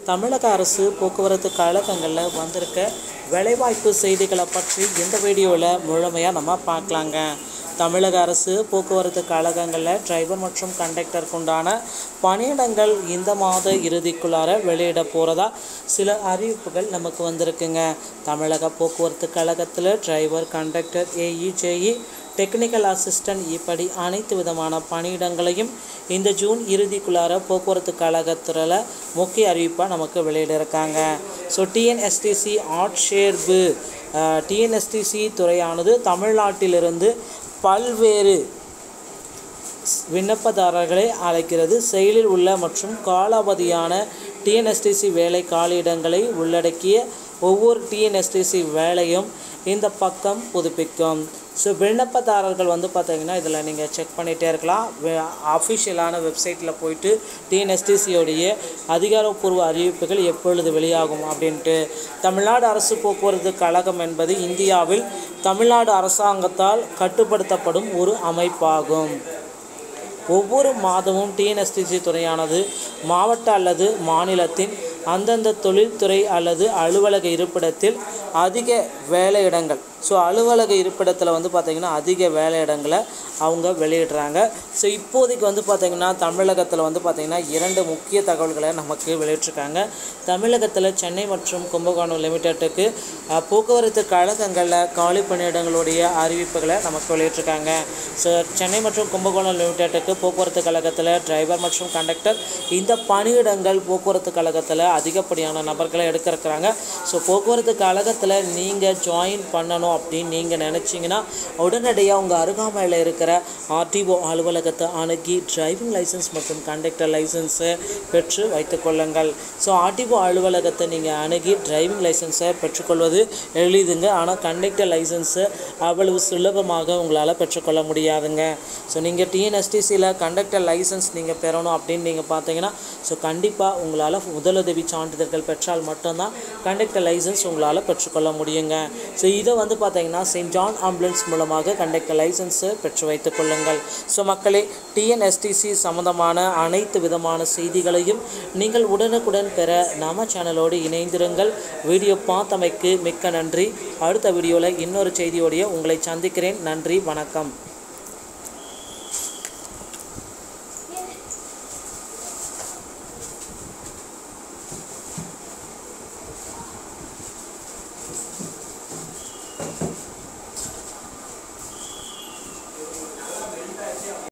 தமிழக அரசு போக்குவரத்து கழகங்களில் வந்திருக்க வேலைவாய்ப்பு செய்திகளை பற்றி இந்த வீடியோவில் முழுமையாக நம்ம பார்க்கலாங்க தமிழக அரசு போக்குவரத்து கழகங்களில் டிரைவர் மற்றும் கண்டக்டருக்கு உண்டான பணியிடங்கள் இந்த மாத இறுதிக்குள்ளார வெளியிட போகிறதா சில அறிவிப்புகள் நமக்கு வந்திருக்குங்க தமிழக போக்குவரத்து கழகத்தில் driver conductor AE JE technical assistant இப்படி அனைத்து விதமான பணியிடங்களையும் இந்த ஜூன் இறுதிக்குள்ளார போக்குவரத்து கழகத்தில் முக்கிய அறிவிப்பாக நமக்கு வெளியிட்டிருக்காங்க ஸோ டிஎன்எஸ்டிசி ஆட்சேர்வு டிஎன்எஸ்டிசி துறையானது தமிழ்நாட்டிலிருந்து பல்வேறு விண்ணப்பதாரர்களை அழைக்கிறது செயலில் உள்ள மற்றும் காலாவதியான டிஎன்எஸ்டிசி வேலை காலியிடங்களை உள்ளடக்கிய ஒவ்வொரு டிஎன்எஸ்டிசி வேலையும் இந்த பக்கம் புதுப்பிக்கும் ஸோ விண்ணப்பதாரர்கள் வந்து பார்த்தீங்கன்னா இதில் நீங்கள் செக் பண்ணிகிட்டே இருக்கலாம் அஃபிஷியலான வெப்சைட்டில் போயிட்டு டிஎன்எஸ்டிசியோடைய அதிகாரப்பூர்வ அறிவிப்புகள் எப்பொழுது வெளியாகும் அப்படின்ட்டு தமிழ்நாடு அரசு போக்குவரத்து கழகம் என்பது இந்தியாவில் தமிழ்நாடு அரசாங்கத்தால் கட்டுப்படுத்தப்படும் ஒரு அமைப்பாகும் ஒவ்வொரு மாதமும் டிஎன்எஸ்டிசி துறையானது மாவட்ட அல்லது மாநிலத்தின் அந்தந்த தொழில்துறை அல்லது அலுவலக இருப்பிடத்தில் அதிக வேலையிடங்கள் ஸோ அலுவலக இருப்பிடத்தில் வந்து பார்த்திங்கன்னா அதிக வேலையிடங்களை அவங்க வெளியிடுறாங்க ஸோ இப்போதைக்கு வந்து பார்த்திங்கன்னா தமிழகத்தில் வந்து பார்த்திங்கன்னா இரண்டு முக்கிய தகவல்களை நமக்கு வெளியிட்டிருக்காங்க தமிழகத்தில் சென்னை மற்றும் கும்பகோணம் லிமிடெட்டுக்கு அஹ், போக்குவரத்து கழகங்களில் காலி பணியிடங்களுடைய அறிவிப்புகளை நமக்கு வெளியிட்டிருக்காங்க ஸோ சென்னை மற்றும் கும்பகோணம் லிமிடெட்டுக்கு போக்குவரத்து கழகத்தில் டிரைவர் மற்றும் கண்டக்டர் இந்த பணியிடங்கள் போக்குவரத்து கழகத்தில் அதிகப்படியான நபர்களை எடுக்க இருக்கிறாங்க ஸோ போக்குவரத்து கழகத்தில் நீங்கள் ஜாயின் பண்ணணும் அப்படின்னு நீங்கள் நினச்சிங்கன்னா உடனடியாக உங்கள் அருகாமையில் இருக்கிற ஆர்டிஓ அலுவலகத்தை அணுகி டிரைவிங் லைசன்ஸ் மற்றும் கண்டக்டர் லைசன்ஸை பெற்று வைத்துக்கொள்ளுங்கள் ஸோ ஆர்டிஓ அலுவலகத்தை நீங்கள் அணுகி டிரைவிங் லைசன்ஸை பெற்றுக்கொள்வது எளிதுங்க ஆனால் கண்டக்டர் லைசன்ஸை அவ்வளவு சுலபமாக உங்களால் பெற்றுக்கொள்ள முடியாதுங்க ஸோ நீங்கள் டிஎன்எஸ்டிசியில் கண்டக்டர் லைசன்ஸ் நீங்கள் பெறணும் அப்படின்னு நீங்கள் பார்த்தீங்கன்னா ஸோ கண்டிப்பாக உங்களால் முதலுதவி சான்றிதழ்கள் பெற்றால் மட்டும்தான் கண்டக்டர் லைசன்ஸ் உங்களால் பெற்றுக்கொள்ள முடியுங்க ஸோ இதை வந்து பார்த்தீங்கன்னா செயின்ட் ஜான் ஆம்புலன்ஸ் மூலமாக கண்டக்டர் லைசன்ஸை பெற்று வைத்துக் கொள்ளுங்கள் ஸோ மக்களே டிஎன்எஸ்டிசி சம்மந்தமான அனைத்து விதமான செய்திகளையும் நீங்கள் உடனுக்குடன் பெற நம்ம சேனலோடு இணைந்திருங்கள் வீடியோ பார்த்தமைக்கு மிக்க நன்றி அடுத்த வீடியோவில் இன்னொரு செய்தியோடைய உங்களை சந்திக்கிறேன் நன்றி வணக்கம்